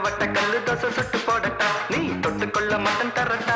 வட்ட கல்லு தோசை சுட்டு போடட்டா நீ தொட்டுக்கொள்ள மட்டன் தரட்டா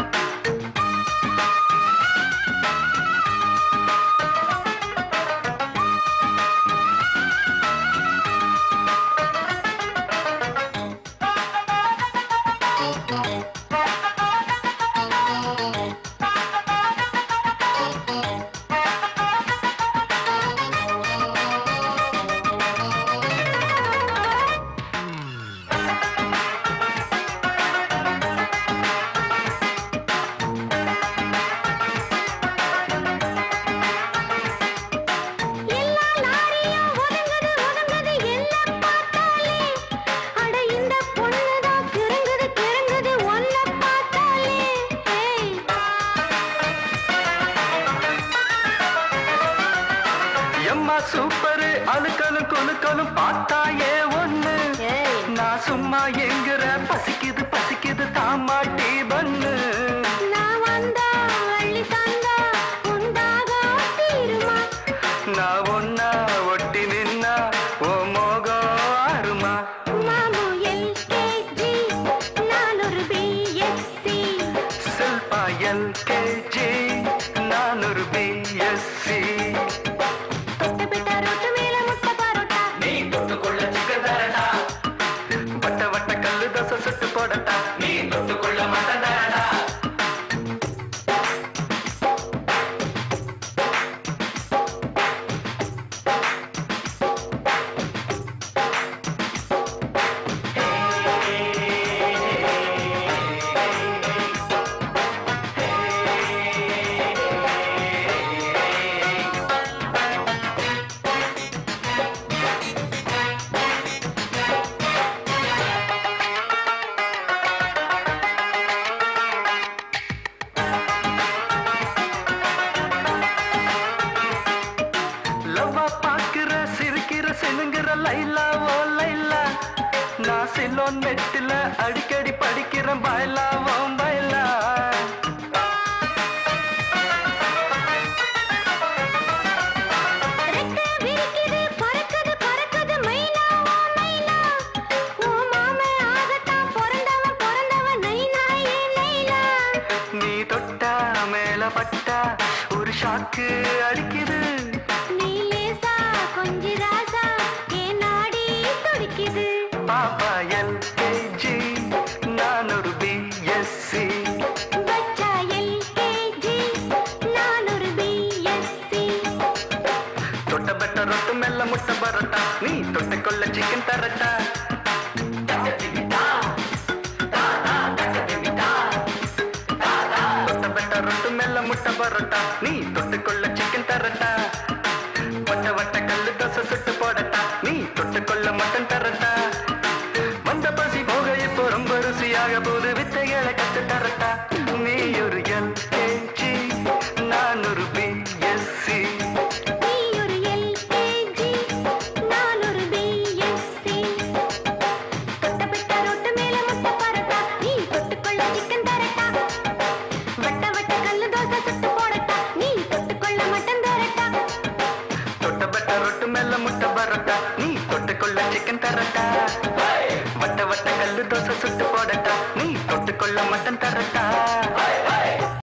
எல்லா லாரியும் ஒதுங்குது ஒதுங்குது என்ன பார்த்தாலே அட இந்த பொண்ணுதான் கிறங்குது கிறங்குது ஒன்ன பார்த்தாலே ஏய் எம்மா சூப்பரு அழுக்கலும் குலுக்கலும் பார்த்தாயே ஒண்ணு ஏய் நான் சும்மா எங்குற பசிக்குது பசிக்குது தாமாட்டி பண்ணு நான் வந்தா அள்ளி தந்தா உண்டாக தீருமா நான் ஒன்னா ஒட்டி நின்னா ஓ மோகம் ஆறுமா மாமு எல்கேஜி நான் ஒரு பிஎஸ்சி சில்பா எல்கேஜி நான் ஒரு பிஎஸ்சி தொட்டு பிட்ட ரொட்டு மேல முட்டை பரோட்டா நீ தொட்டுக்கொள்ள சிக்கன் தரடா வட்ட வட்ட கல்லு தோசை சுட்டு போடட்டா நீ தொட்டுக்கொள்ள மட்டன் தரடா லவ்வா பாக்குற சிரிக்கிற சினுங்கிற லைலா ஓ லைலா நான் சிலோன் நெட்டில அடிக்கடி படிக்கிறேன் பாய்லா ஓ பாய்லா ரெக்க விரிக்குது பறக்குது பறக்குது மைனா ஓ மைனா ஓ மாமே ஆகத்தான் பிறந்தவன் பிறந்தவன் நைனா ஏ நைனா நீ தொட்டா மேல பட்டா ஒரு ஷாக்கு அடிக்குது நீ லேசா கொஞ்சி ராசா ஏ நாடி துடிக்குது பாப்பா எல்கேஜி நான் ஒரு பிஎஸ்சி பச்சா எல்கேஜி நான் ஒரு பிஎஸ்சி தொட்ட பெட்ட ரொட்டு மெல்ல முட்டை பரட்டா நீ தொட்டுக்கொள்ள சிக்கன் தரட்டா தொட்ட பெட்ட ரொட்டு மெல்ல முட்டை பரட்டா நீ தொட்டுக்கொள்ள சிக்கன் தரட்டா வட்ட வட்ட கல்லு தோசை சுட்டு போடட்டா நீ தொட்டுக்கொள்ள மட்டன் தரட்டா வந்த பசி போக இப்போ ரொம்ப ருசியாக போது வித்தைகளை கத்து தரட்டா நீ ஒரு எல்கேஜி நான் ஒரு பிஎஸ்சி நீ ஒரு எல்கேஜி நான் ஒரு பிஎஸ்சி தொட்ட பிட்ட ரொட்டு மேல முட்டை பரோட்டா நீ தொட்டுக்கொள்ள சிக்கன் தரட்டா வட்ட வட்ட கல்லு தோசை சுட்டு போடட்டா நீ தொட்டுக்கொள்ள மட்டன் தரட்டா தொட்ட பெட்ட ரொட்டு மேல முட்டை பரோட்டா நீ தொட்டுக்கொள்ள சிக்கன் தரட்டா வட்ட வட்ட கல்லு தோசை சுட்டு